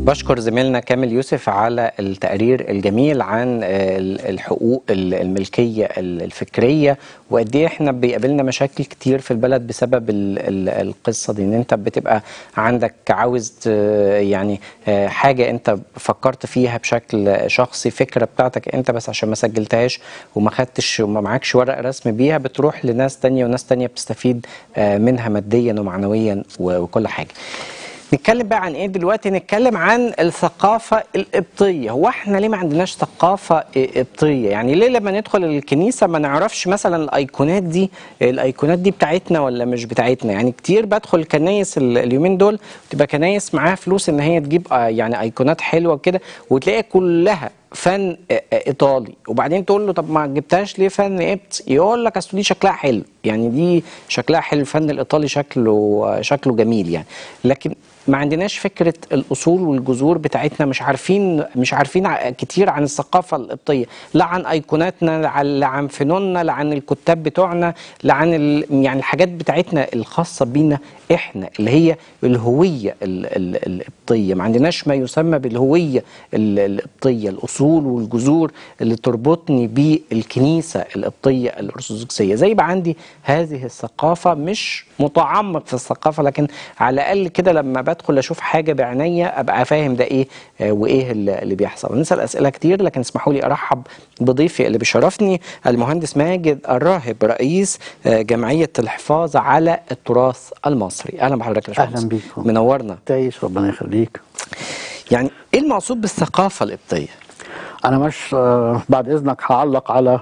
بشكر زميلنا كامل يوسف على التقرير الجميل عن الحقوق الملكية الفكرية وقد ايه احنا بيقابلنا مشاكل كتير في البلد بسبب ال ال القصة دي ان انت بتبقى عندك عاوز يعني حاجة انت فكرت فيها بشكل شخصي فكرة بتاعتك انت بس عشان ما سجلتهاش وما خدتش وما معكش ورق رسم بيها بتروح لناس تانية وناس تانية بتستفيد منها ماديا ومعنويا وكل حاجة نتكلم بقى عن ايه دلوقتي نتكلم عن الثقافة القبطية هو احنا ليه ما عندناش ثقافة قبطية يعني ليه لما ندخل الكنيسة ما نعرفش مثلا الايقونات دي الايقونات دي بتاعتنا ولا مش بتاعتنا يعني كتير بدخل الكنايس اليومين دول تبقى كنايس معاها فلوس ان هي تجيب يعني ايقونات حلوة كده وتلاقيها كلها فن ايطالي وبعدين تقول له طب ما جبتهاش ليه فن قبطي يقول لك اصل دي شكلها حلو يعني دي شكلها حلو الفن الايطالي شكله شكله جميل يعني لكن ما عندناش فكره الاصول والجذور بتاعتنا مش عارفين مش عارفين كتير عن الثقافه القبطيه لا عن ايقوناتنا لا عن فنوننا لا عن الكتاب بتوعنا لا عن يعني الحاجات بتاعتنا الخاصه بينا احنا اللي هي الهويه القبطيه ما عندناش ما يسمى بالهويه القبطيه الاصول والجذور اللي تربطني بالكنيسه القبطيه الارثوذكسيه زي ما عندي هذه الثقافه مش متعمق في الثقافه لكن على الاقل كده لما بدخل اشوف حاجه بعينيا ابقى فاهم ده ايه وايه اللي بيحصل نسال اسئله كتير لكن اسمحوا لي ارحب بضيفي اللي بيشرفني المهندس ماجد الراهب رئيس جمعيه الحفاظ على التراث المصري اهلا بحضرتك يا اهلا بيك منورنا تعيش ربنا يخليك يعني ايه المقصود بالثقافه القبطيه انا مش آه بعد اذنك هعلق على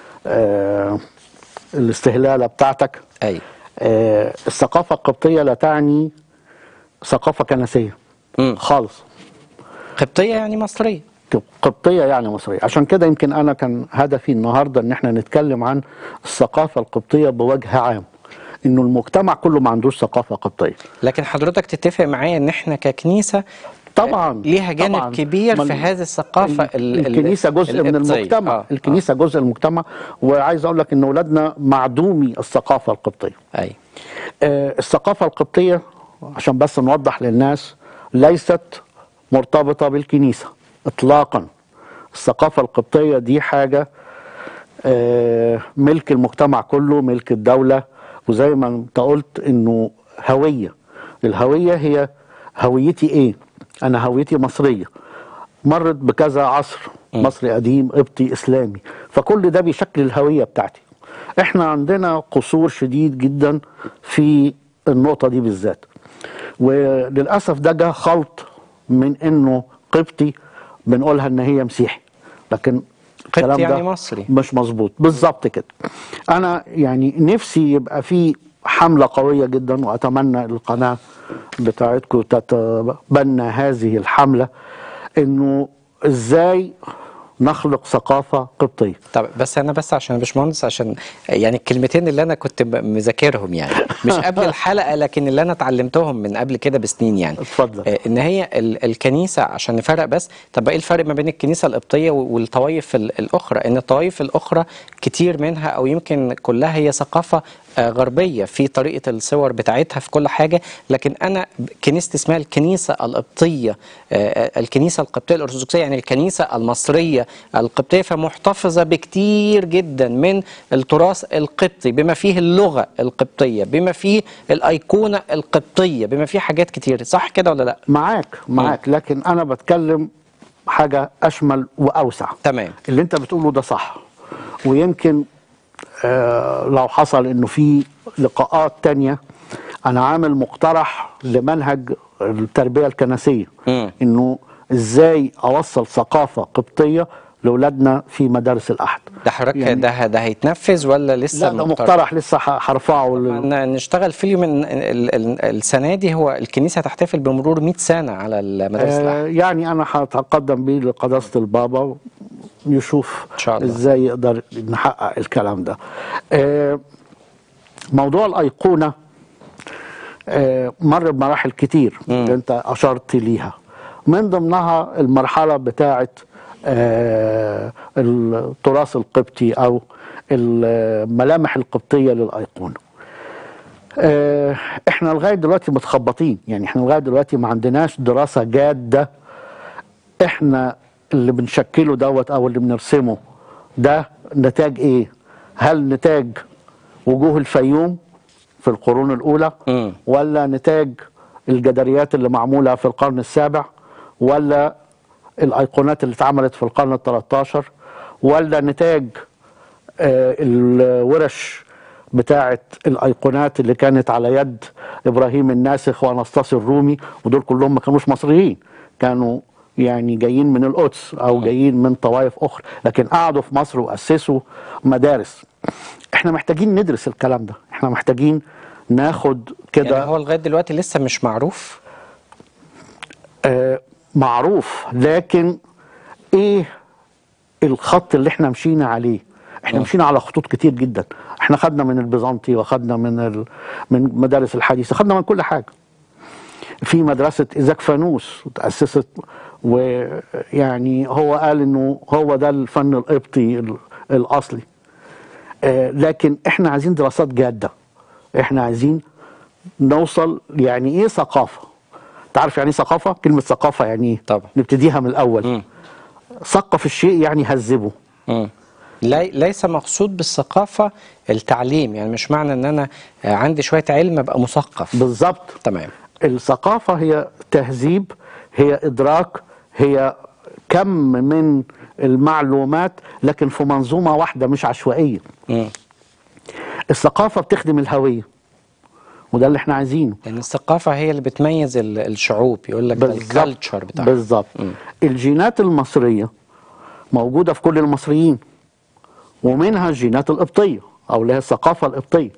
آه الاستهلاله بتاعتك ايوه آه الثقافه القبطيه لا تعني ثقافه كنسيه مم. خالص قبطيه يعني مصريه قبطيه يعني مصريه عشان كده يمكن انا كان هدفي النهارده ان احنا نتكلم عن الثقافه القبطيه بوجه عام انه المجتمع كله ما عندوش ثقافه قبطيه لكن حضرتك تتفق معايا ان احنا ككنيسه طبعا ليها جانب طبعا كبير في هذه الثقافه ال الكنيسه جزء من المجتمع آه. الكنيسه جزء من المجتمع وعايز اقول لك ان اولادنا معدومي الثقافه القبطيه اي آه الثقافه القبطيه عشان بس نوضح للناس ليست مرتبطه بالكنيسه اطلاقا الثقافه القبطيه دي حاجه آه ملك المجتمع كله ملك الدوله وزي ما انت قلت انه هويه الهويه هي هويتي ايه انا هويتي مصريه مرت بكذا عصر مصري قديم قبطي اسلامي فكل ده بيشكل الهويه بتاعتي احنا عندنا قصور شديد جدا في النقطه دي بالذات وللاسف ده جه خلط من انه قبطي بنقولها ان هي مسيحي لكن قبطي يعني مصري مش مظبوط بالظبط كده انا يعني نفسي يبقى في حمله قويه جدا واتمنى القناه بتاعتكم تتبنى هذه الحمله انه ازاي نخلق ثقافه قبطيه طب بس انا بس عشان يا باشمهندس عشان يعني الكلمتين اللي انا كنت مذاكرهم يعني مش قبل الحلقه لكن اللي انا اتعلمتهم من قبل كده بسنين يعني اتفضل آه ان هي الكنيسه عشان نفرق بس طب ايه الفرق ما بين الكنيسه القبطيه والطوائف الاخرى ان الطوائف الاخرى كتير منها او يمكن كلها هي ثقافه غربيه في طريقه الصور بتاعتها في كل حاجه لكن انا كنيستي اسمها الكنيسه القبطيه الكنيسه القبطيه الارثوذكسيه يعني الكنيسه المصريه القبطيه فمحتفظه بكتير جدا من التراث القبطي بما فيه اللغه القبطيه بما فيه الايقونه القبطيه بما فيه حاجات كتير صح كده ولا لا معاك معاك لكن انا بتكلم حاجه اشمل واوسع تمام اللي انت بتقوله ده صح ويمكن آه لو حصل انه في لقاءات تانية انا عامل مقترح لمنهج التربية الكنسية م. انه ازاي اوصل ثقافة قبطية لاولادنا في مدارس الاحد ده حضرتك يعني ده ده هيتنفذ ولا لسه لا ده مقترح لسه هرفعه لل... نشتغل فيه من السنه دي هو الكنيسه هتحتفل بمرور 100 سنه على المدارس آه الأحد. يعني انا هتقدم بيه لقداسه البابا يشوف إن شاء الله. ازاي يقدر نحقق الكلام ده آه موضوع الايقونه آه مر بمراحل كتير اللي انت اشرت ليها من ضمنها المرحله بتاعه آه التراث القبطي او الملامح القبطيه للايقونه آه احنا لغايه دلوقتي متخبطين يعني احنا لغايه دلوقتي ما عندناش دراسه جاده احنا اللي بنشكله دوت او اللي بنرسمه ده نتاج ايه هل نتاج وجوه الفيوم في القرون الاولى مم. ولا نتاج الجداريات اللي معموله في القرن السابع ولا الايقونات اللي اتعملت في القرن ال 13 ولا نتاج آه، الورش بتاعه الايقونات اللي كانت على يد ابراهيم الناسخ وانسطاس الرومي ودول كلهم ما كانوش مصريين كانوا يعني جايين من القدس او جايين من طوائف اخرى لكن قعدوا في مصر واسسوا مدارس احنا محتاجين ندرس الكلام ده احنا محتاجين ناخد كده يعني هو لغايه دلوقتي لسه مش معروف آه، معروف لكن ايه الخط اللي احنا مشينا عليه احنا آه. مشينا على خطوط كتير جدا احنا خدنا من البيزنطي وخدنا من ال... من مدارس الحديثه خدنا من كل حاجه في مدرسه ايزاك فانوس تاسست ويعني هو قال انه هو ده الفن القبطي ال- الاصلي آه، لكن احنا عايزين دراسات جاده احنا عايزين نوصل يعني ايه ثقافه تعرف يعني ايه ثقافه كلمه ثقافه يعني ايه طبعا. نبتديها من الاول مم. ثقف الشيء يعني هذبه مم. لي- ليس مقصود بالثقافه التعليم يعني مش معنى ان انا آه، عندي شويه علم ابقى مثقف بالظبط تمام الثقافة هي تهذيب هي إدراك هي كم من المعلومات لكن في منظومة واحدة مش عشوائية مم. الثقافة بتخدم الهوية وده اللي احنا عايزينه لان الثقافه هي اللي بتميز ال- الشعوب يقول لك ده الكالتشر بتاعها بالظبط مم. الجينات المصرية موجودة في كل المصريين ومنها الجينات القبطية أو اللي هي الثقافة القبطية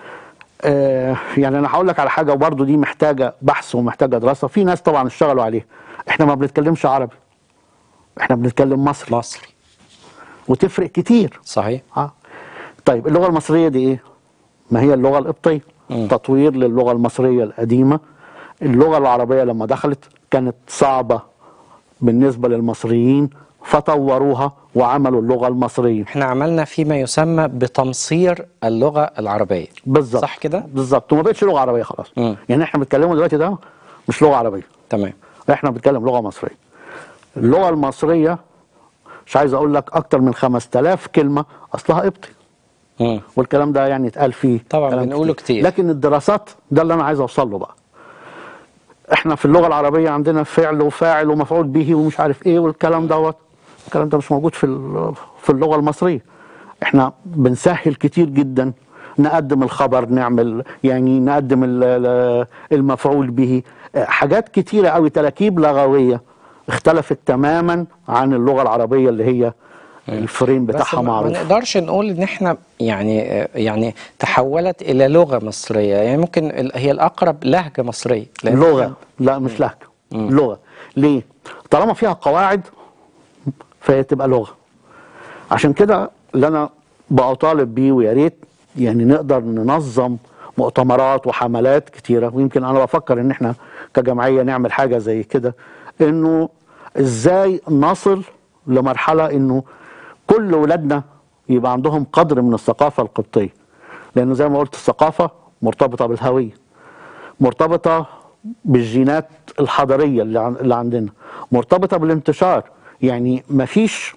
آه يعني أنا هقول لك على حاجة وبرضه دي محتاجة بحث ومحتاجة دراسة في ناس طبعا اشتغلوا عليها احنا ما بنتكلمش عربي احنا بنتكلم مصري مصري وتفرق كتير صحيح اه طيب اللغه المصريه دي ايه ما هي اللغه القبطيه مم. تطوير للغه المصريه القديمه اللغه العربيه لما دخلت كانت صعبه بالنسبه للمصريين فطوروها وعملوا اللغه المصريه احنا عملنا فيما يسمى بتمصير اللغه العربيه بالظبط صح كده بالظبط وما بقتش لغه عربيه خلاص مم. يعني احنا بنتكلمه دلوقتي ده مش لغه عربيه تمام احنا بنتكلم لغه مصريه اللغه المصريه مش عايز اقول لك اكتر من 5000 كلمه اصلها قبطي مم. والكلام ده يعني اتقال فيه طبعا كلام بنقوله كتير. لكن الدراسات ده اللي انا عايز اوصل له بقى احنا في اللغه العربيه عندنا فعل وفاعل ومفعول به ومش عارف ايه والكلام دوت الكلام ده مش موجود في ال- في اللغه المصريه احنا بنسهل كتير جدا نقدم الخبر نعمل يعني نقدم ال- ال- المفعول به اه، حاجات كتيره قوي تراكيب لغويه اختلفت تماما عن اللغه العربيه اللي هي الفريم بس بتاعها ما- ما معروف نقدرش نقول ان احنا يعني يعني تحولت الى لغه مصريه يعني ممكن ال- هي الاقرب لهجه مصريه لأن لغه لا مش لهجه لغه ليه طالما فيها قواعد فهي تبقى لغه عشان كده اللي انا بطالب بيه ويا ريت يعني نقدر ننظم مؤتمرات وحملات كتيره ويمكن انا بفكر ان احنا كجمعيه نعمل حاجه زي كده انه ازاي نصل لمرحله انه كل ولادنا يبقى عندهم قدر من الثقافه القبطيه لانه زي ما قلت الثقافه مرتبطه بالهويه مرتبطة بالجينات الحضارية اللي عن- اللي عندنا مرتبطة بالانتشار يعني مفيش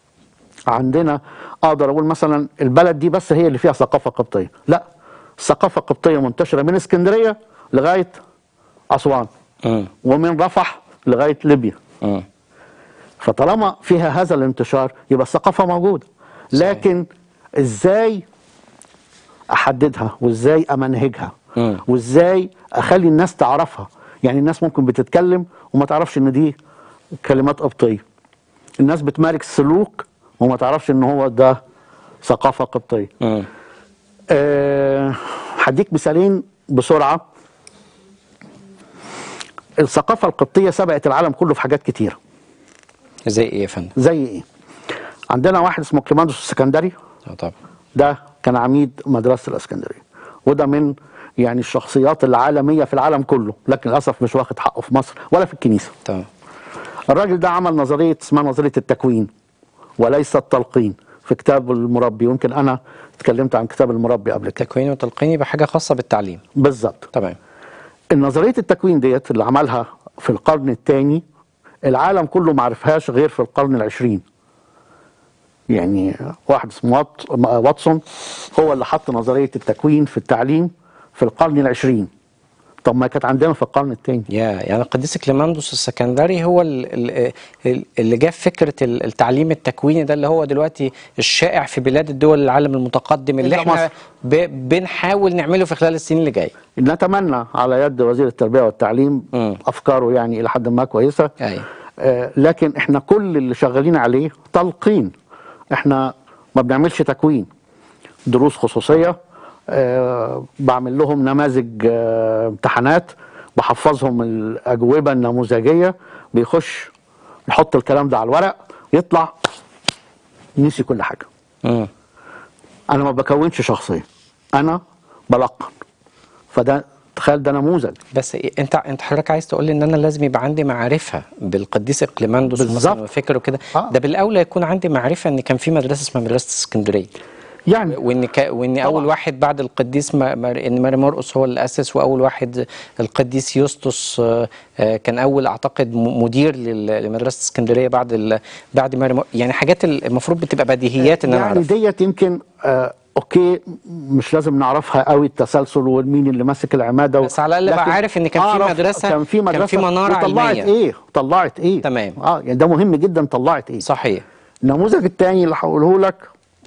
عندنا اقدر اقول مثلا البلد دي بس هي اللي فيها ثقافة قبطية لا الثقافة القبطية منتشرة من اسكندرية لغاية أسوان مم. ومن رفح لغاية ليبيا مم. فطالما فيها هذا الانتشار يبقى الثقافة موجودة لكن ازاي احددها وازاي امنهجها مم. وازاي اخلي الناس تعرفها يعني الناس ممكن بتتكلم وما تعرفش ان دي كلمات قبطية الناس بتمارس سلوك وما تعرفش ان هو ده ثقافة قبطية مم. أه هديك مثالين بسرعة الثقافة القبطية سبقت العالم كله في حاجات كتيرة زي ايه يا فندم؟ زي ايه عندنا واحد اسمه كليماندوس السكندري اه طبعا ده كان عميد مدرسة الاسكندرية وده من يعني الشخصيات العالمية في العالم كله لكن للأسف مش واخد حقه في مصر ولا في الكنيسة تمام الراجل ده عمل نظرية اسمها نظرية التكوين وليس التلقين في كتاب المربي ويمكن أنا اتكلمت عن كتاب المربي قبل كده تكوين وتلقين يبقى حاجه خاصه بالتعليم بالظبط تمام النظرية التكوين ديت اللي عملها في القرن الثاني العالم كله ما عرفهاش غير في القرن العشرين يعني واحد اسمه وات- واتسون هو اللي حط نظرية التكوين في التعليم في القرن العشرين طب ما كانت عندنا في القرن الثاني يا يعني القديس كليماندوس السكندري هو ال- ال- ال- اللي جاب فكره ال- التعليم التكويني ده اللي هو دلوقتي الشائع في بلاد الدول العالم المتقدم اللي إلا احنا مصر. ب- بنحاول نعمله في خلال السنين اللي جايه نتمنى على يد وزير التربية والتعليم مم. أفكاره يعني إلى حد ما كويسة أيوة. آه لكن إحنا كل اللي شغالين عليه تلقين إحنا ما بنعملش تكوين دروس خصوصية آه بعمل لهم نماذج آه امتحانات بحفظهم الأجوبة النموذجية بيخش يحط الكلام ده على الورق يطلع نسي كل حاجة مم. انا ما بكونش شخصيه انا بلقن فده تخيل ده نموذج بس إيه انت انت حضرتك عايز تقول لي ان انا لازم يبقى عندي معرفه بالقديس اقليماندوس بالظبط. مثلا وفكره كده آه. ده بالاولى يكون عندي معرفه ان كان في مدرسه اسمها مدرسه اسكندريه يعني وان ك... وان اول واحد بعد القديس ما... ما... ان ماري مرقس هو اللي اسس واول واحد القديس يوستوس آه، آه، كان اول اعتقد م- مدير لل... لمدرسه اسكندريه بعد ال... بعد ماري مر... يعني حاجات ال- المفروض بتبقى بديهيات ان انا يعني اعرفها ديت يمكن آه اوكي مش لازم نعرفها قوي التسلسل ومين اللي ماسك العماده و... بس على الأقل بقى لكن عارف إن كان في أعرف مدرسة، كان في كان مدرسه في منارة وطلعت علمية. ايه طلعت ايه تمام. اه يعني ده مهم جدا طلعت ايه صحيح النموذج الثاني اللي هقوله لك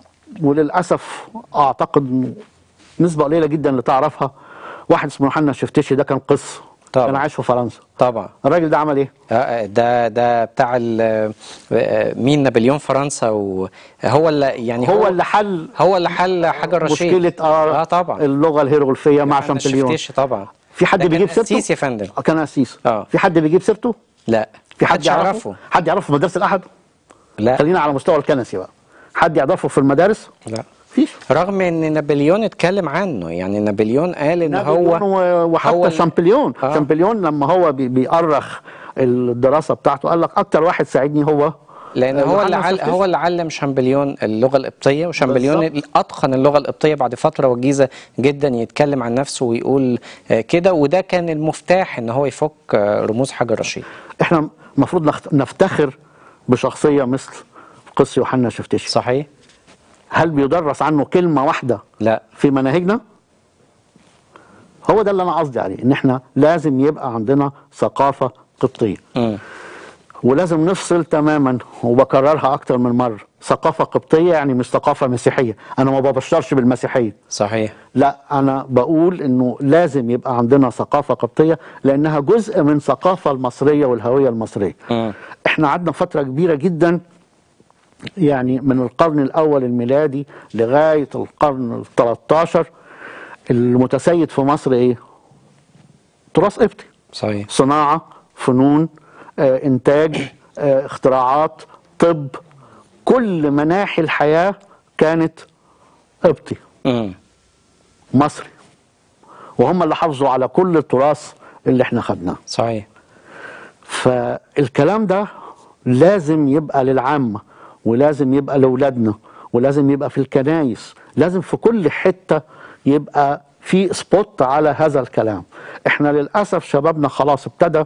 وللاسف اعتقد إنه نسبه قليله جدا اللي تعرفها واحد اسمه يوحنا الشفتشي ده كان قس طبعا. كان عايش في فرنسا طبعا الراجل ده عمل ايه؟ آه، ده ده بتاع ال- آه، مين نابليون فرنسا وهو اللي يعني هو اللي حل هو اللي حل حجر رشيد مشكله اه, اه طبعا اللغه الهيروغليفيه مع يوحنا شامبليون الشفتيش طبعا في حد ده كان بيجيب سيرته؟ قسيس يا فندم آه، كان قسيس آه. في حد بيجيب سيرته؟ لا في حد محدش يعرفه؟ حد يعرفه في مدرسه الاحد؟ لا خلينا على مستوى الكنسي بقى حد يعرفه في المدارس؟ لا فيش رغم ان نابليون اتكلم عنه يعني نابليون قال ان نابليون هو و- وحتى هو ال- شامبليون آه. شامبليون لما هو بي- بيأرخ الدراسه بتاعته قال لك اكتر واحد ساعدني هو لان آه، هو يوحنا اللي عل... الشفتيش. هو اللي علم شامبليون اللغه القبطيه وشامبليون بالظبط. اتقن اللغه القبطيه بعد فتره وجيزه جدا يتكلم عن نفسه ويقول آه، كده وده كان المفتاح ان هو يفك آه، رموز حجر رشيد احنا المفروض نخت- نفتخر بشخصيه مثل قس يوحنا شفتشي صحيح هل بيدرس عنه كلمه واحده لا في مناهجنا هو ده اللي انا قصدي عليه ان احنا لازم يبقى عندنا ثقافه قبطيه مم. ولازم نفصل تماما وبكررها اكتر من مره ثقافه قبطيه يعني مش ثقافه مسيحيه انا ما ببشرش بالمسيحيه صحيح لا انا بقول انه لازم يبقى عندنا ثقافه قبطيه لانها جزء من الثقافه المصريه والهويه المصريه مم. احنا قعدنا فتره كبيره جدا يعني من القرن الاول الميلادي لغايه القرن ال 13 المتسيد في مصر ايه؟ تراث قبطي صحيح صناعه فنون آه، انتاج آه، اختراعات طب كل مناحي الحياه كانت قبطي مم. مصري وهم اللي حافظوا على كل التراث اللي احنا خدناه صحيح فالكلام ده لازم يبقى للعامة ولازم يبقى لأولادنا ولازم يبقى في الكنايس لازم في كل حتة يبقى في سبوت على هذا الكلام احنا للأسف شبابنا خلاص ابتدى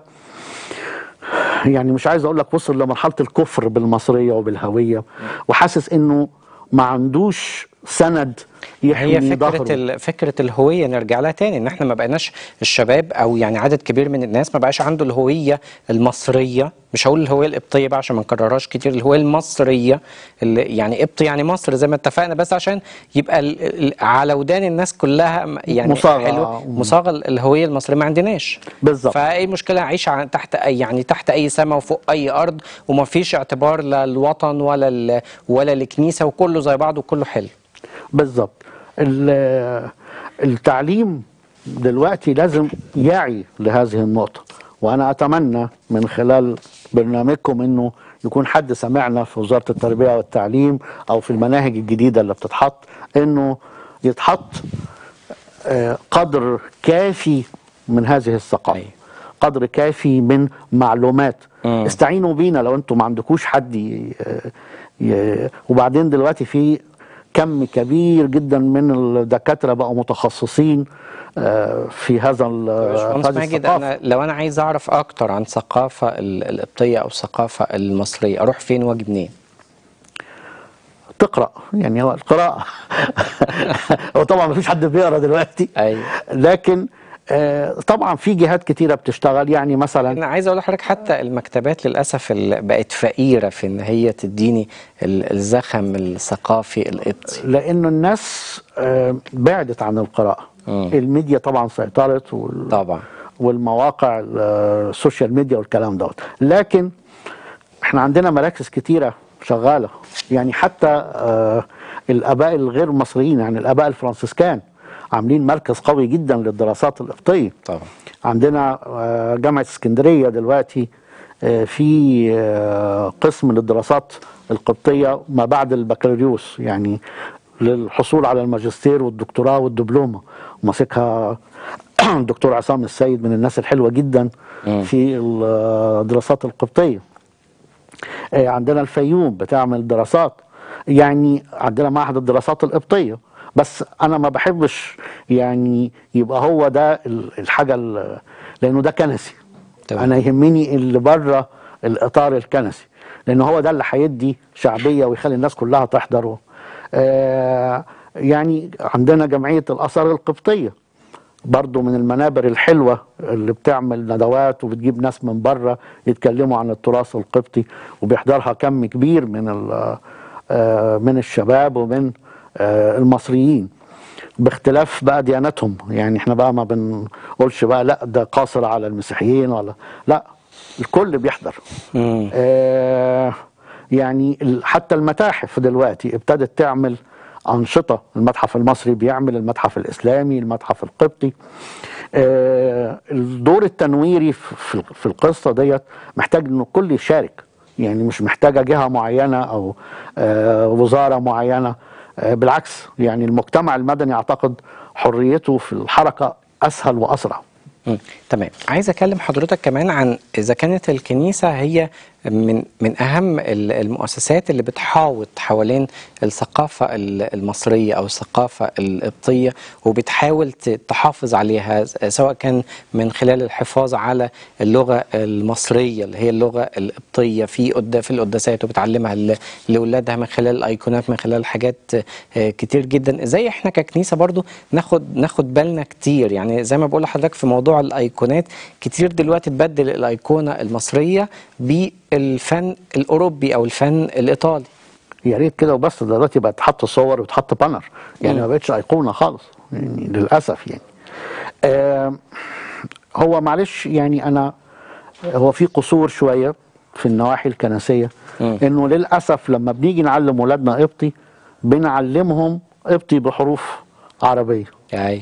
يعني مش عايز اقول لك وصل لمرحلة الكفر بالمصرية وبالهوية وحاسس انه ما عندوش سند هي يحمي فكرة ظهره ال- فكرة الهوية نرجع لها تاني ان احنا ما بقيناش الشباب او يعني عدد كبير من الناس ما بقاش عنده الهوية المصرية مش هقول الهوية القبطية بقى عشان ما نكررهاش كتير الهوية المصرية اللي يعني قبط يعني مصر زي ما اتفقنا بس عشان يبقى ال- ال- على ودان الناس كلها م- يعني مصاغة. حلو مصاغة الهوية المصرية ما عندناش بالظبط. فاي مشكلة اعيش ع- تحت اي يعني تحت اي سماء وفوق اي ارض وما فيش اعتبار لا الوطن ولا ال- ولا الكنيسة وكله زي بعض وكله حلو بالظبط ال- التعليم دلوقتي لازم يعي لهذه النقطة وأنا أتمنى من خلال برنامجكم أنه يكون حد سمعنا في وزارة التربية والتعليم أو في المناهج الجديدة اللي بتتحط أنه يتحط آه، قدر كافي من هذه الثقافة أيوة. قدر كافي من معلومات مم. استعينوا بينا لو انتم ما عندكوش حد ي... ي... وبعدين دلوقتي في كم كبير جدا من الدكاتره بقوا متخصصين آه، في هذا ال- باشمهندس هذه ماجد الثقافه انا لو انا عايز اعرف اكتر عن الثقافه ال- القبطيه او الثقافه المصريه اروح فين واجي منين؟ تقرا يعني هو القراءه هو طبعا ما فيش حد بيقرا دلوقتي ايوه لكن آه، طبعا في جهات كتيره بتشتغل يعني مثلا انا عايز اقول لحضرتك حتى المكتبات للاسف ال- بقت فقيره في ان هي تديني ال- الزخم الثقافي القبطي لانه الناس آه، بعدت عن القراءه مم. الميديا طبعا سيطرت وال... طبعا والمواقع ال- السوشيال ميديا والكلام دوت لكن احنا عندنا مراكز كتيره شغاله يعني حتى آه، الاباء الغير مصريين يعني الاباء الفرنسيسكان عاملين مركز قوي جدا للدراسات القبطيه طبعا عندنا آه، جامعة اسكندرية دلوقتي آه، في آه، قسم للدراسات القبطية ما بعد البكالوريوس يعني للحصول على الماجستير والدكتوراه والدبلومة وماسكها الدكتور عصام السيد من الناس الحلوة جدا في الدراسات القبطية آه، عندنا الفيوم بتعمل دراسات يعني عندنا معهد الدراسات القبطية بس أنا ما بحبش يعني يبقى هو ده ال- الحاجة ال- لأنه ده كنسي تمام. أنا يهمني اللي بره الإطار الكنسي لأن هو ده اللي هيدي شعبية ويخلي الناس كلها تحضره آه يعني عندنا جمعية الآثار القبطية برضو من المنابر الحلوة اللي بتعمل ندوات وبتجيب ناس من بره يتكلموا عن التراث القبطي وبيحضرها كم كبير من ال- آه، من الشباب ومن آه، المصريين باختلاف بقى دياناتهم يعني احنا بقى ما بنقولش بقى لا ده قاصر على المسيحيين ولا لا الكل بيحضر مم. آه يعني ال- حتى المتاحف دلوقتي ابتدت تعمل أنشطة المتحف المصري بيعمل المتحف الإسلامي المتحف القبطي آه الدور التنويري في في- في القصة ديت محتاج إنه الكل يشارك يعني مش محتاجة جهة معينة أو آه وزارة معينة آه بالعكس يعني المجتمع المدني أعتقد حريته في الحركة أسهل وأسرع مم. تمام عايز اكلم حضرتك كمان عن اذا كانت الكنيسه هي من من اهم ال- المؤسسات اللي بتحاوط حوالين الثقافه ال- المصريه او الثقافه القبطيه وبتحاول ت- تحافظ عليها س- سواء كان من خلال الحفاظ على اللغه المصريه اللي هي اللغه القبطيه في قد في القداسات وبتعلمها ل- لاولادها من خلال الايقونات من خلال حاجات آه، كتير جدا ازاي احنا ككنيسه برضو ناخد ناخد بالنا كتير يعني زي ما بقول لحضرتك في موضوع الايقونات كتير دلوقتي تبدل الايقونه المصريه بالفن الاوروبي او الفن الايطالي يا ريت كده وبس ده دلوقتي بقت تحط صور وتحط بانر يعني مم. ما بقتش ايقونه خالص يعني للاسف يعني آه هو معلش يعني انا هو في قصور شويه في النواحي الكنسيه مم. انه للاسف لما بنيجي نعلم ولادنا قبطي بنعلمهم قبطي بحروف عربيه يعني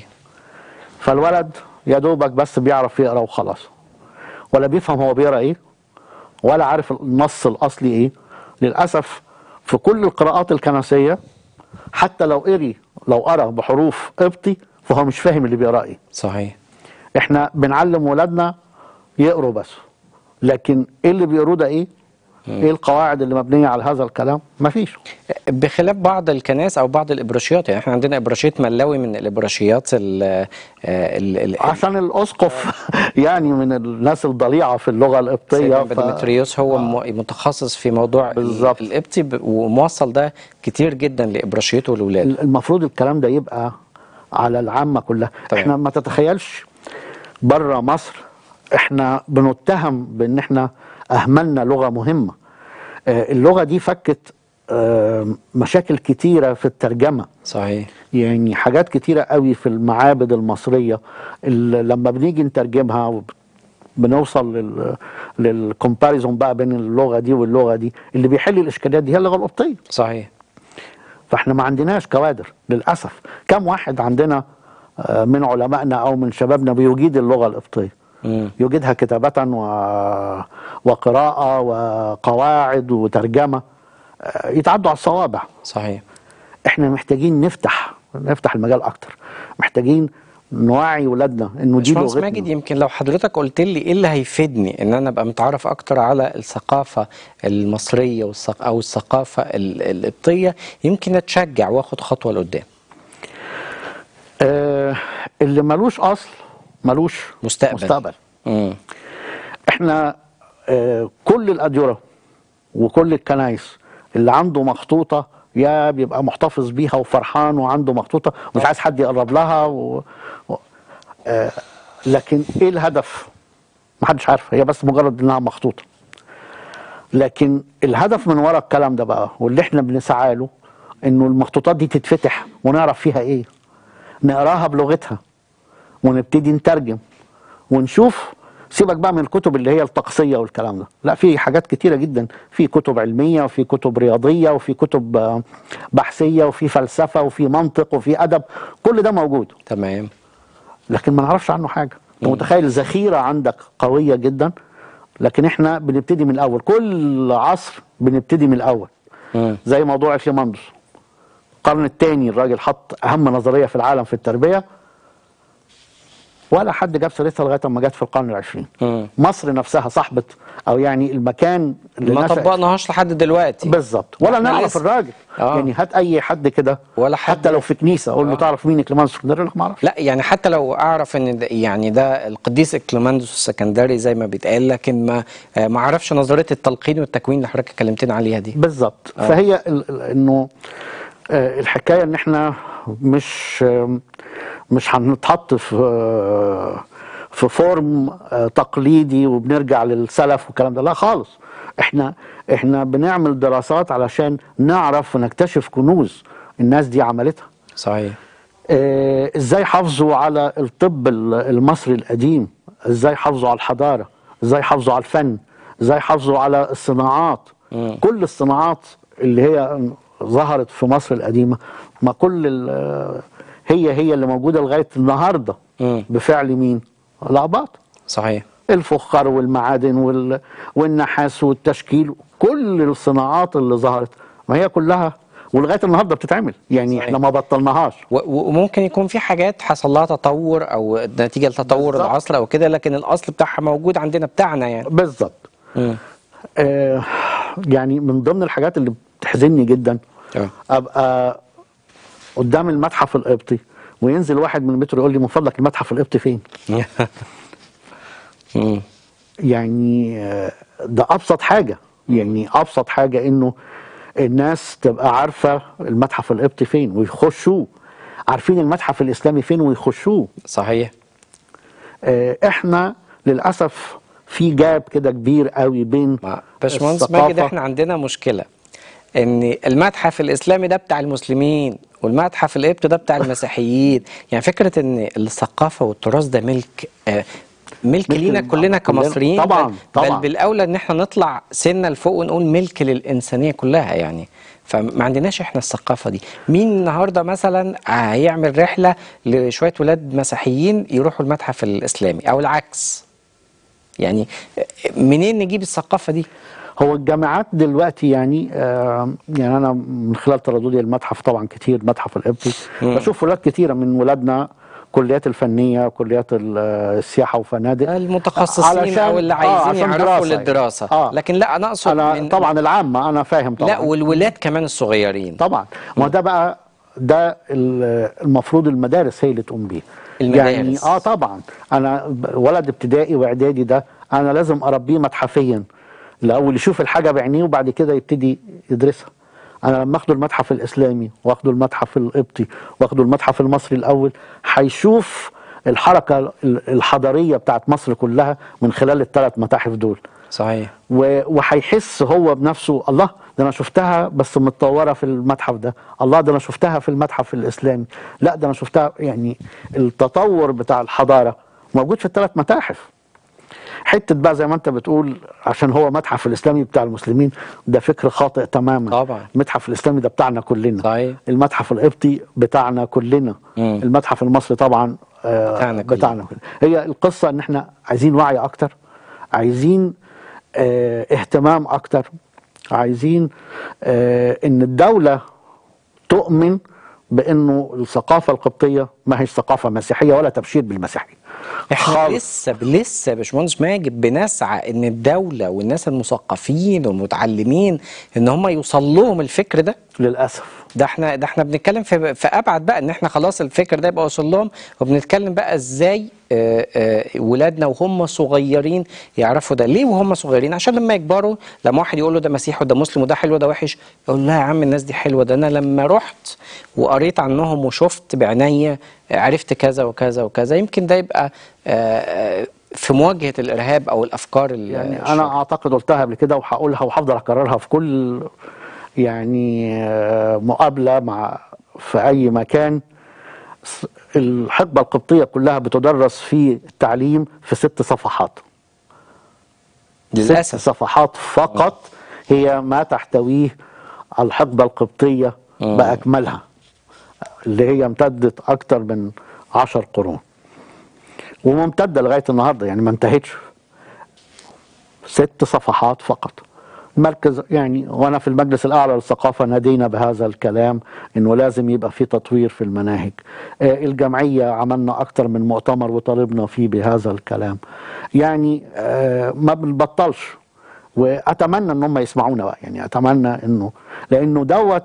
فالولد يا دوبك بس بيعرف يقرا وخلاص ولا بيفهم هو بيقرا ايه ولا عارف النص الاصلي ايه للاسف في كل القراءات الكنسيه حتى لو قري لو قرا بحروف قبطي فهو مش فاهم اللي بيقرا ايه صحيح احنا بنعلم ولادنا يقروا بس لكن ايه اللي بيقروه ده ايه ايه القواعد اللي مبنيه على هذا الكلام مفيش بخلاف بعض الكنائس او بعض الابراشيات يعني احنا عندنا ابراشيه ملاوي من الابراشيات ال ال ال عشان الاسقف يعني من الناس الضليعه في اللغه القبطيه سيدنا ف- ديمتريوس هو م- متخصص في موضوع ال- بالظبط. القبطي ب- وموصل ده كتير جدا لابراشيته لاولاده المفروض الكلام ده يبقى على العامة كلها تمام. احنا ما تتخيلش بره مصر احنا بنتهم بان احنا اهملنا لغة مهمة آه، اللغة دي فكت آه، مشاكل كتيرة في الترجمة صحيح يعني حاجات كتيرة قوي في المعابد المصرية اللي لما بنيجي نترجمها وب- بنوصل لل للكومباريزون بقى بين اللغة دي واللغة دي اللي بيحل الإشكاليات دي هي اللغة القبطية صحيح فاحنا ما عندناش كوادر للاسف كم واحد عندنا آه، من علمائنا او من شبابنا بيجيد اللغه القبطيه مم. يجيدها كتابه و... وقراءه وقواعد وترجمه آه، يتعدوا على الصوابع صحيح احنا محتاجين نفتح نفتح المجال اكتر محتاجين نوعي ولادنا انه دي باشمهندس ماجد لغتنا يمكن لو حضرتك قلت لي ايه اللي هيفيدني ان انا ابقى متعرف اكتر على الثقافه المصريه والثق او الثقافه ال- القبطيه يمكن اتشجع واخد خطوه لقدام آه اللي ملوش اصل ملوش مستقبل. مستقبل امم احنا آه كل الاديره وكل الكنايس اللي عنده مخطوطه يا بيبقى محتفظ بيها وفرحان وعنده مخطوطه ومش عايز حد يقرب لها و... و... آه لكن ايه الهدف؟ محدش عارف هي بس مجرد انها مخطوطه لكن الهدف من ورا الكلام ده بقى واللي احنا بنسعى له انه المخطوطات دي تتفتح ونعرف فيها ايه نقراها بلغتها ونبتدي نترجم ونشوف سيبك بقى من الكتب اللي هي الطقسيه والكلام ده لا في حاجات كتيره جدا في كتب علميه وفي كتب رياضيه وفي كتب آه، بحثيه وفي فلسفه وفي منطق وفي ادب كل ده موجود تمام لكن ما نعرفش عنه حاجه انت متخيل ذخيره عندك قويه جدا لكن احنا بنبتدي من الاول كل عصر بنبتدي من الاول مم. زي موضوع افيماندوس القرن الثاني الراجل حط اهم نظريه في العالم في التربيه ولا حد جاب سيرتها لغايه ما جت في القرن العشرين مم. مصر نفسها صاحبه او يعني المكان اللي ما نشأت طبقناهاش لحد دلوقتي بالظبط ولا إحنا نعرف لسه. الراجل آه. يعني هات اي حد كده ولا حد حتى لو في كنيسه اقول له آه. تعرف مين كليماندوس اسكندري يقول لك ما اعرفش لا يعني حتى لو اعرف ان ده يعني ده القديس اكليماندوس السكندري زي ما بيتقال لكن ما آه، ما اعرفش نظريه التلقين والتكوين اللي حضرتك كلمتنا عليها دي بالظبط فهي ال- ال- انه آه، الحكايه ان احنا مش آم، مش هنتحط في آه، في فورم آه، تقليدي وبنرجع للسلف والكلام ده لا خالص احنا احنا بنعمل دراسات علشان نعرف ونكتشف كنوز الناس دي عملتها صحيح آه، ازاي حافظوا على الطب ال- المصري القديم ازاي حافظوا على الحضاره ازاي حافظوا على الفن ازاي حافظوا على الصناعات مم. كل الصناعات اللي هي ظهرت في مصر القديمه ما كل ال- هي هي اللي موجوده لغايه النهارده مم. بفعل مين الاباط صحيح الفخار والمعادن وال... والنحاس والتشكيل كل الصناعات اللي ظهرت ما هي كلها ولغايه النهارده بتتعمل يعني صحيح. احنا ما بطلناهاش و- و- وممكن يكون في حاجات حصل لها تطور او نتيجه لتطور بالظبط. العصر او كده لكن الاصل بتاعها موجود عندنا بتاعنا يعني بالظبط مم. آه يعني من ضمن الحاجات اللي بتحزنني جدا آه. ابقى قدام المتحف القبطي وينزل واحد من المترو يقول لي من فضلك المتحف القبطي فين؟ مم. يعني آه، ده ابسط حاجه يعني ابسط حاجه انه الناس تبقى عارفه المتحف القبطي فين ويخشوه عارفين المتحف الاسلامي فين ويخشوه صحيح آه، احنا للاسف في جاب كده كبير قوي بين مع- باشمهندس الثقافة- ماجد احنا عندنا مشكله ان المتحف الاسلامي ده بتاع المسلمين والمتحف القبطي ده بتاع المسيحيين يعني فكره ان الثقافه والتراث ده ملك آه، ملك ملك لينا ال- كلنا كلنا. كمصريين طبعاً، بل, طبعاً. بل بالاولى ان احنا نطلع سنه لفوق ونقول ملك للانسانيه كلها يعني فما عندناش احنا الثقافه دي مين النهارده مثلا هيعمل رحله لشويه ولاد مسيحيين يروحوا المتحف الاسلامي او العكس يعني منين نجيب الثقافه دي هو الجامعات دلوقتي يعني آه يعني انا من خلال ترددي المتحف طبعا كتير المتحف القبطي مم. بشوف ولاد كتيره من ولادنا كليات الفنيه كليات ال- السياحه وفنادق المتخصصين علشان- او اللي آه، عايزين عشان يعرفوا دراسة للدراسه آه. لكن لا انا اقصد انا من طبعا العامه انا فاهم طبعا لا والولاد كمان الصغيرين طبعا ما هو ده بقى ده ال- المفروض المدارس هي اللي تقوم بيه المدارس. يعني اه طبعا انا ب- ولد ابتدائي واعدادي ده انا لازم اربيه متحفيا الاول يشوف الحاجه بعينيه وبعد كده يبتدي يدرسها انا لما اخده المتحف الاسلامي واخده المتحف القبطي واخده المتحف المصري الاول هيشوف الحركه ال- الحضاريه بتاعت مصر كلها من خلال الثلاث متاحف دول صحيح و- وهيحس هو بنفسه الله ده انا شفتها بس متطوره في المتحف ده الله ده انا شفتها في المتحف الاسلامي لا ده انا شفتها يعني التطور بتاع الحضاره موجود في الثلاث متاحف حته بقى زي ما انت بتقول عشان هو متحف الاسلامي بتاع المسلمين ده فكر خاطئ تماما طبعا. المتحف الاسلامي ده بتاعنا كلنا صحيح. المتحف القبطي بتاعنا كلنا مم. المتحف المصري طبعا آه، بتاعنا كلنا. بتاعنا كلنا هي القصه ان احنا عايزين وعي اكتر عايزين آه، اهتمام اكتر عايزين آه، ان الدوله تؤمن بانه الثقافه القبطيه ما هيش ثقافه مسيحيه ولا تبشير بالمسيحيه احنا خالص. لسه لسه يا باشمهندس ماجد بنسعى ان الدوله والناس المثقفين والمتعلمين ان هم يوصل لهم الفكر ده للاسف ده احنا ده احنا بنتكلم في في ابعد بقى ان احنا خلاص الفكر ده يبقى وصل لهم وبنتكلم بقى ازاي آه، آه، ولادنا وهم صغيرين يعرفوا ده ليه وهم صغيرين عشان لما يكبروا لما واحد يقول له ده مسيحي وده مسلم وده حلو وده وحش يقول لا يا عم الناس دي حلوه ده انا لما رحت وقريت عنهم وشفت بعينيا آه، عرفت كذا وكذا وكذا يمكن ده يبقى آه، آه، في مواجهه الارهاب او الافكار ال- يعني الشر. انا اعتقد قلتها قبل كده وهقولها وهفضل اكررها في كل يعني آه، مقابله مع في اي مكان س- الحقبه القبطيه كلها بتدرس في التعليم في ست صفحات ست للاسف صفحات فقط هي ما تحتويه الحقبه القبطيه باكملها اللي هي امتدت اكثر من عشر قرون وممتده لغايه النهارده يعني ما انتهتش ست صفحات فقط مركز يعني وانا في المجلس الاعلى للثقافه نادينا بهذا الكلام انه لازم يبقى في تطوير في المناهج آه، الجمعيه عملنا اكتر من مؤتمر وطالبنا فيه بهذا الكلام يعني آه، ما بنبطلش واتمنى ان هم يسمعونا بقى يعني اتمنى انه لانه دوت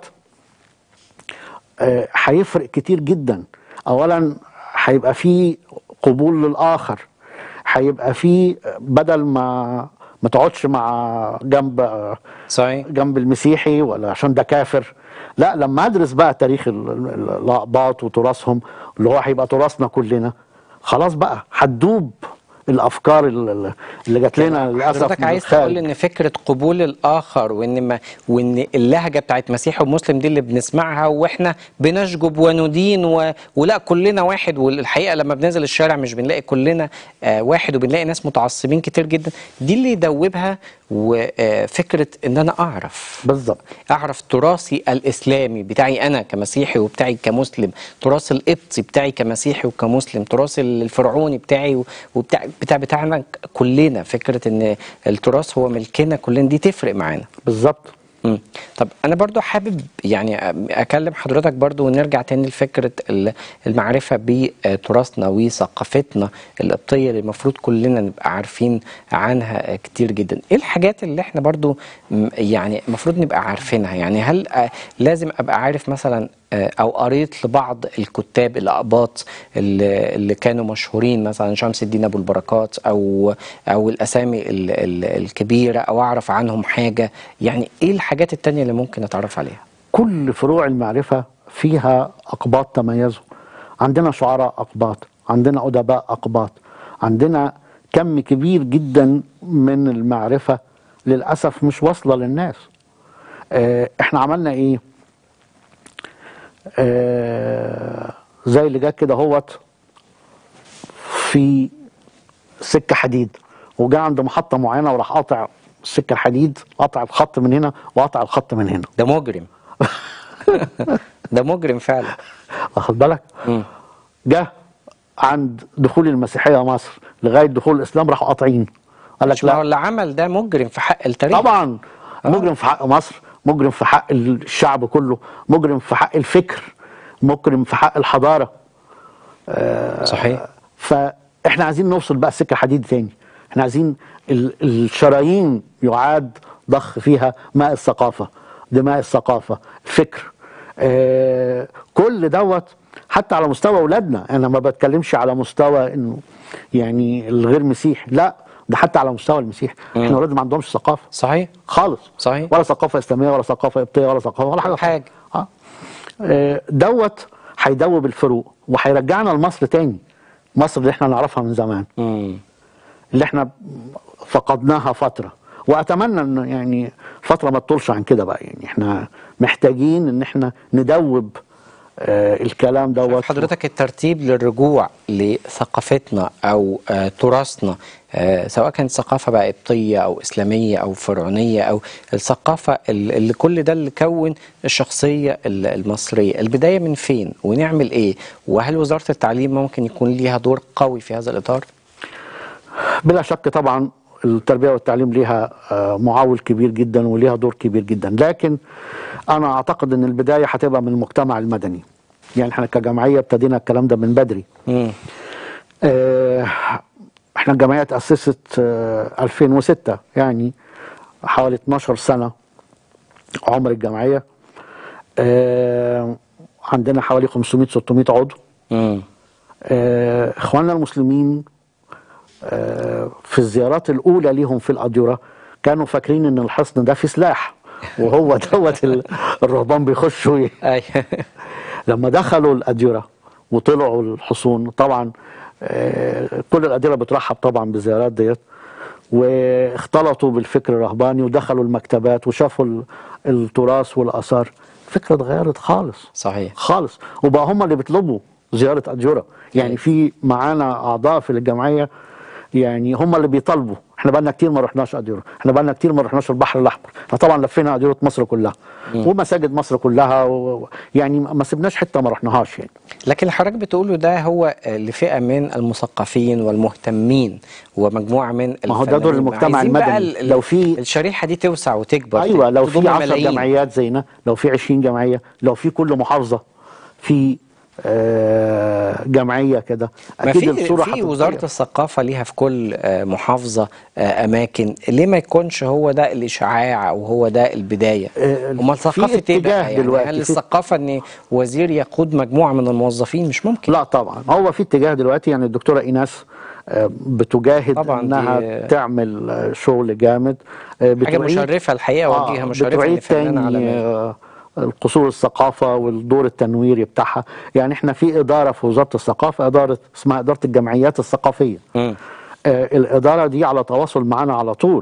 آه، هيفرق كتير جدا اولا هيبقى في قبول للاخر هيبقى في بدل ما ما تقعدش مع جنب آه، صحيح جنب المسيحي ولا عشان ده كافر لا لما ادرس بقى تاريخ ال- ال- الاقباط وتراثهم اللي هو هيبقى تراثنا كلنا خلاص بقى هتدوب الافكار ال- ال- اللي جات لنا للاسف حضرتك من عايز الخارج. تقول ان فكره قبول الاخر وان ما وان اللهجه بتاعت مسيحي ومسلم دي اللي بنسمعها واحنا بنشجب وندين و... ولا كلنا واحد والحقيقه لما بننزل الشارع مش بنلاقي كلنا آه واحد وبنلاقي ناس متعصبين كتير جدا دي اللي يدوبها وفكره ان انا اعرف بالظبط اعرف تراثي الاسلامي بتاعي انا كمسيحي وبتاعي كمسلم تراث القبطي بتاعي كمسيحي وكمسلم تراث الفرعوني بتاعي و- وبتاع بتاع بتاعنا كلنا فكره ان التراث هو ملكنا كلنا دي تفرق معانا بالظبط مم. طب انا برضو حابب يعني اكلم حضرتك برضو ونرجع تاني لفكره ال- المعرفه بتراثنا وثقافتنا القبطيه اللي المفروض كلنا نبقى عارفين عنها كتير جدا ايه الحاجات اللي احنا برضو م- يعني المفروض نبقى عارفينها يعني هل آه، لازم ابقى عارف مثلا آه، او قريت لبعض الكتاب الاقباط اللي اللي كانوا مشهورين مثلا شمس الدين ابو البركات او او الاسامي ال- ال- الكبيره او اعرف عنهم حاجه يعني ايه الحاجات التانية اللي ممكن اتعرف عليها كل فروع المعرفة فيها أقباط تميزوا عندنا شعراء أقباط عندنا أدباء أقباط عندنا كم كبير جدا من المعرفة للأسف مش واصلة للناس آه، احنا عملنا ايه آه، زي اللي جات كده هوت في سكة حديد وجاء عند محطة معينة وراح قاطع السكة الحديد قاطع الخط من هنا وقاطع الخط من هنا ده مجرم ده مجرم فعلا واخد بالك مم. جه عند دخول المسيحيه مصر لغايه دخول الاسلام راحوا قاطعين قال لك مش ما هو لا اللي عمل ده مجرم في حق التاريخ طبعا مجرم في حق مصر مجرم في حق الشعب كله مجرم في حق الفكر مجرم في حق الحضاره صحيح فاحنا عايزين نوصل بقى السكه الحديد تاني احنا عايزين ال- الشرايين يعاد ضخ فيها ماء الثقافه دماء الثقافه الفكر آه كل دوت حتى على مستوى اولادنا انا ما بتكلمش على مستوى انه يعني الغير مسيح لا ده حتى على مستوى المسيح احنا اولادنا ما عندهمش ثقافه صحيح خالص صحيح. ولا ثقافه اسلاميه ولا ثقافه قبطيه ولا ثقافه ولا حاجه ولا حاجة. آه. آه، دوت هيدوب الفروق وهيرجعنا لمصر تاني مصر اللي احنا نعرفها من زمان مم. اللي احنا فقدناها فتره واتمنى ان يعني فتره ما تطولش عن كده بقى يعني احنا محتاجين ان احنا ندوب آه الكلام شايف دوت حضرتك الترتيب للرجوع لثقافتنا او آه تراثنا آه سواء كانت ثقافه بقى قبطيه او اسلاميه او فرعونيه او الثقافه ال- اللي كل ده اللي كون الشخصيه ال- المصريه البدايه من فين ونعمل ايه وهل وزاره التعليم ممكن يكون ليها دور قوي في هذا الاطار بلا شك طبعا التربيه والتعليم ليها آه، معول كبير جدا وليها دور كبير جدا لكن انا اعتقد ان البدايه هتبقى من المجتمع المدني يعني احنا كجمعيه ابتدينا الكلام ده من بدري مم. آه، احنا الجمعيه تاسست آه، 2006 يعني حوالي 12 سنه عمر الجمعيه آه، عندنا حوالي 500 600 عضو مم. آه، اخواننا المسلمين آه، في الزيارات الاولى ليهم في الاديره كانوا فاكرين ان الحصن ده فيه سلاح وهو دوت ال- الرهبان بيخشوا ي- ايوه لما دخلوا الأديرة وطلعوا الحصون طبعا آه، كل الأديرة بترحب طبعا بالزيارات ديت واختلطوا بالفكر الرهباني ودخلوا المكتبات وشافوا ال- التراث والآثار الفكرة اتغيرت خالص صحيح خالص وبقى هم اللي بيطلبوا زيارة أديرة يعني في معانا أعضاء في الجمعية يعني هم اللي بيطالبوا احنا بقالنا كتير ما رحناش أديرة احنا بقالنا كتير ما رحناش البحر الأحمر احنا طبعا لفينا أديرة مصر كلها ومساجد مصر كلها و... و- يعني ما سبناش حتة ما رحناهاش يعني لكن اللي حضرتك بتقوله ده هو آه، لفئه من المثقفين والمهتمين ومجموعه من ما هو ده دور الفنانين. المجتمع عايزين بقى المدني. ال- ال- لو في- الشريحه دي توسع وتكبر ايوه لو تضم في 10 ملايين. جمعيات زينا لو في 20 جمعيه لو في كل محافظه في آه، جمعيه كده ما اكيد في الصوره في هتتغير. وزاره الثقافه ليها في كل آه، محافظه آه، اماكن ليه ما يكونش هو ده الاشعاع او هو ده البدايه آه، امال في ثقافه ايه اتجاه بقى يعني دلوقتي، هل في- الثقافه ان وزير يقود مجموعه من الموظفين مش ممكن لا طبعا هو في اتجاه دلوقتي يعني الدكتوره ايناس آه، بتجاهد طبعاً انها دي- تعمل آه، شغل جامد آه، حاجه بتعيد- مشرفه الحقيقه آه، وجهه مشرفه بتعيد ان فنانه تاني عالميه آه، القصور الثقافة والدور التنويري بتاعها يعني احنا في إدارة في وزارة الثقافة إدارة اسمها إدارة الجمعيات الثقافية مم. آه، الإدارة دي على تواصل معانا على طول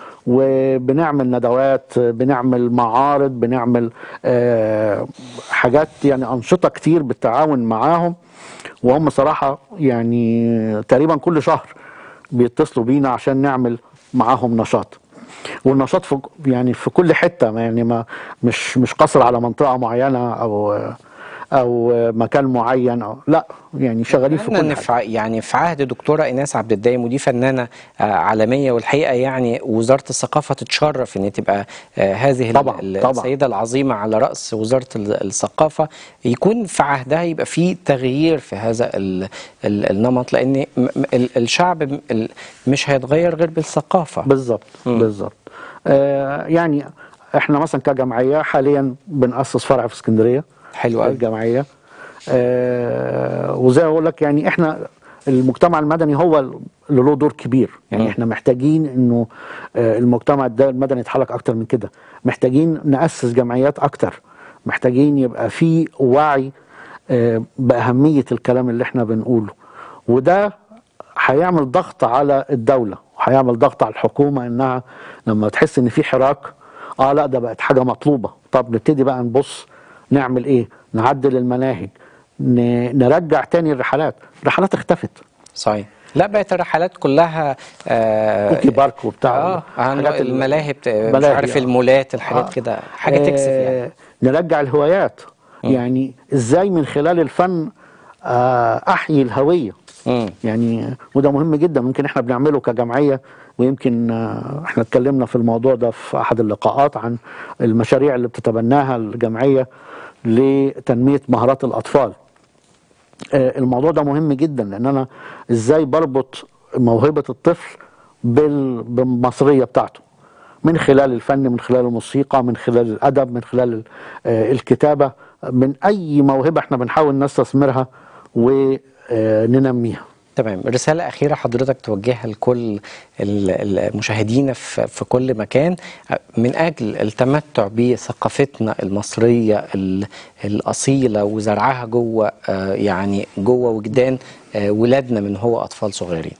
وبنعمل ندوات آه، بنعمل معارض بنعمل آه، حاجات يعني أنشطة كتير بالتعاون معاهم وهم صراحة يعني تقريبا كل شهر بيتصلوا بينا عشان نعمل معاهم نشاط والنشاط في يعني في كل حته ما يعني ما مش مش قصر على منطقه معينه او او مكان معين أو لا يعني شغالين في اتمنى كل ان حاجه في ع- يعني في عهد دكتوره ايناس عبد الدايم ودي فنانه آه، عالميه والحقيقه يعني وزاره الثقافه تتشرف ان تبقى آه، هذه ال- طبعاً، ال- طبعاً. السيده العظيمه على راس وزاره ال- الثقافه يكون في عهدها يبقى في تغيير في هذا ال ال النمط لان م- م- ال- الشعب م- ال- مش هيتغير غير بالثقافه بالظبط بالظبط آه يعني احنا مثلا كجمعيه حاليا بنأسس فرع في اسكندريه حلو قوي الجمعيه آه وزي ما بقول لك يعني احنا المجتمع المدني هو اللي له دور كبير يعني مم. احنا محتاجين انه آه المجتمع ده المدني يتحرك اكتر من كده محتاجين نأسس جمعيات اكتر محتاجين يبقى في وعي آه بأهمية الكلام اللي احنا بنقوله وده هيعمل ضغط على الدولة وهيعمل ضغط على الحكومة انها لما تحس ان في حراك اه لا ده بقت حاجة مطلوبة طب نبتدي بقى نبص نعمل ايه نعدل المناهج ن- نرجع تاني الرحلات الرحلات اختفت صحيح لا بقت الرحلات كلها آه كوكي بارك وبتاع اه عن حاجات ال- الملاهي بت... مش ملاهي، عارف آه. المولات الحاجات آه. كده حاجه تكسف يعني آه، نرجع الهوايات يعني ازاي من خلال الفن آه، احيي الهويه مم. يعني وده مهم جدا ممكن احنا بنعمله كجمعيه ويمكن آه، احنا اتكلمنا في الموضوع ده في احد اللقاءات عن المشاريع اللي بتتبناها الجمعيه لتنميه مهارات الاطفال آه، الموضوع ده مهم جدا لان انا ازاي بربط موهبه الطفل بال- بالمصريه بتاعته من خلال الفن من خلال الموسيقى من خلال الادب من خلال ال- آه، الكتابه من اي موهبه احنا بنحاول نستثمرها وننميها تمام رسالة أخيرة حضرتك توجهها لكل ال- المشاهدين في في كل مكان من أجل التمتع بثقافتنا المصرية ال- الأصيلة وزرعها جوه آه، يعني جوه وجدان آه، ولادنا من هو أطفال صغيرين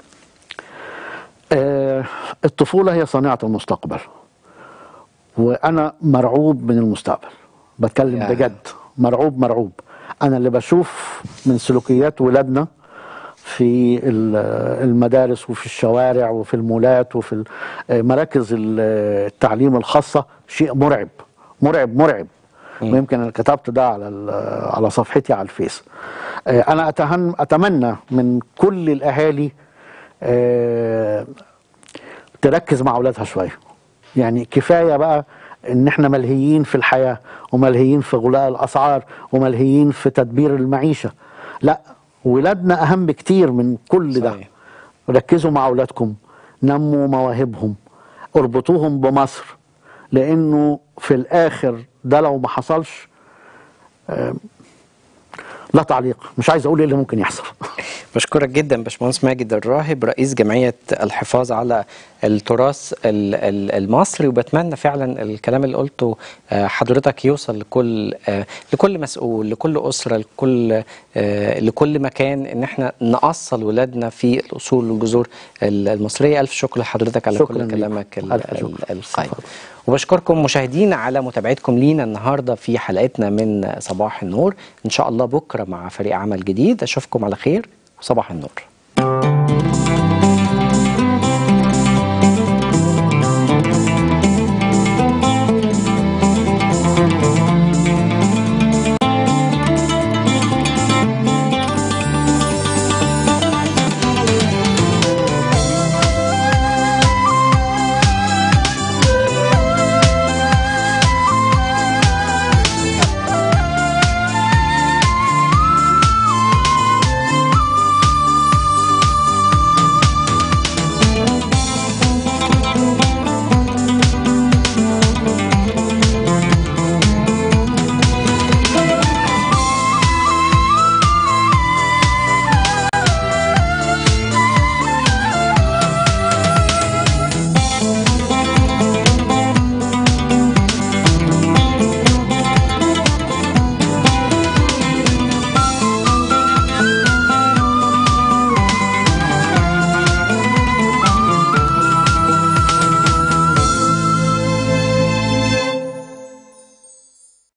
آه، الطفولة هي صانعة المستقبل وأنا مرعوب من المستقبل بتكلم يا. بجد مرعوب مرعوب أنا اللي بشوف من سلوكيات ولادنا في ال- المدارس وفي الشوارع وفي المولات وفي ال- آه، مراكز ال- التعليم الخاصة شيء مرعب مرعب مرعب ويمكن انا كتبت ده على ال- على صفحتي على الفيس آه، انا أتهن اتمنى من كل الاهالي آه، تركز مع اولادها شويه يعني كفايه بقى ان احنا ملهيين في الحياه وملهيين في غلاء الاسعار وملهيين في تدبير المعيشه لا ولادنا اهم بكتير من كل ده صحيح. ركزوا مع اولادكم نموا مواهبهم اربطوهم بمصر لانه في الاخر ده لو ما حصلش آم، لا تعليق مش عايز اقول ايه اللي ممكن يحصل بشكرك جدا باشمهندس ماجد الراهب رئيس جمعيه الحفاظ على التراث ال- ال- المصري وبتمنى فعلا الكلام اللي قلته آه، حضرتك يوصل لكل آه، لكل مسؤول لكل اسره لكل آه، لكل مكان ان احنا نأصل ولادنا في الاصول والجذور ال- المصريه الف شكر لحضرتك على شكراً كل ليك. كلامك ال- ألف ال- شكر. القيم وبشكركم مشاهدينا على متابعتكم لينا النهارده في حلقتنا من صباح النور ان شاء الله بكره مع فريق عمل جديد اشوفكم على خير وصباح النور